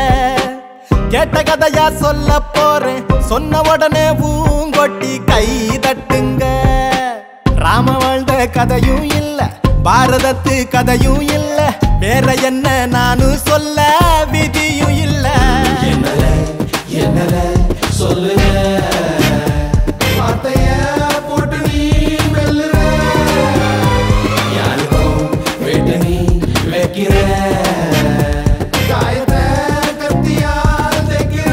கேட்ட கதையா சொல்ல போறேன் சொன்ன உடனே பூங்கொட்டி கை தட்டுங்க ராம வாழ்ந்த கதையும் இல்ல பாரதத்து கதையும் இல்ல வேற என்ன நானும் சொல்ல விதியும் இல்ல என்னல என்னல சொல்லுற வார்த்தைய போட்டு நீ மெல்லுற யாருக்கும் வெட்டு நீ வைக்கிற காயத்தை கத்தியால் தைக்கிற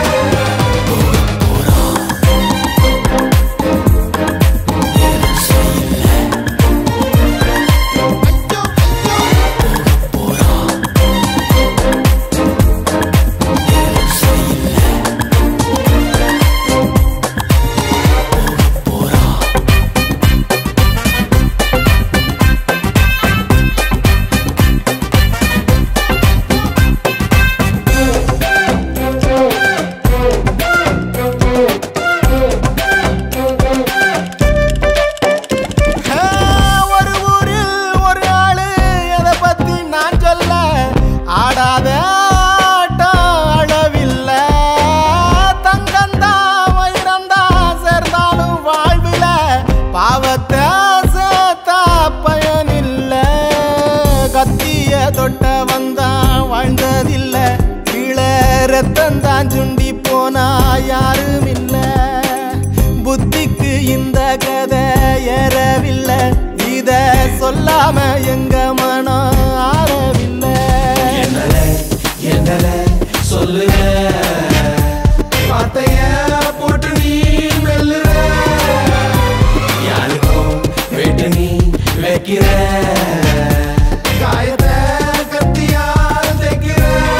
ஆ, ஒரு ஊரில் ஒரு ஆளு எதை பத்தி நான் சொல்ல ஆடாத ஆட்டம் அளவில்ல தங்கந்தான் வைரந்தான் சேர்ந்தாலும் வாழ்வில பாவத்தை சேர்த்தா பயனில்ல கத்திய தொட்ட வந்தான் வாழ்ந்ததில்ல கீழே ரத்தந்தான் சுண்டி போனா யாரும் இல்ல புத்திக்கு இந்த கதை ஏறவில்லை இத சொல்லாம எங்க மனம் ஆறவில்லை என்னல என்னல சொல்லுற வார்த்தைய போட்டு நீ மெல்லுற யாருக்கும் வெட்டு நீ வைக்கிற காயத்தை கத்தியால் தைக்கிற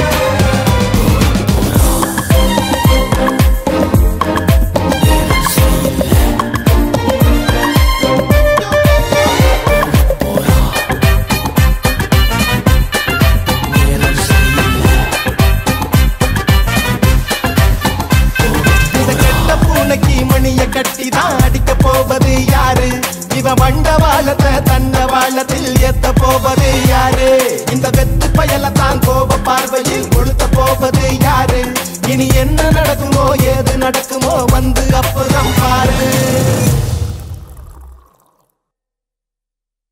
இந்த கெட்ட பூனைக்கு மணிய கட்டி தான் அடிக்க போவது யாரு இவ வண்ட வாழத்தை தண்ட வாழத்தில் ஏத்த போவது யாரு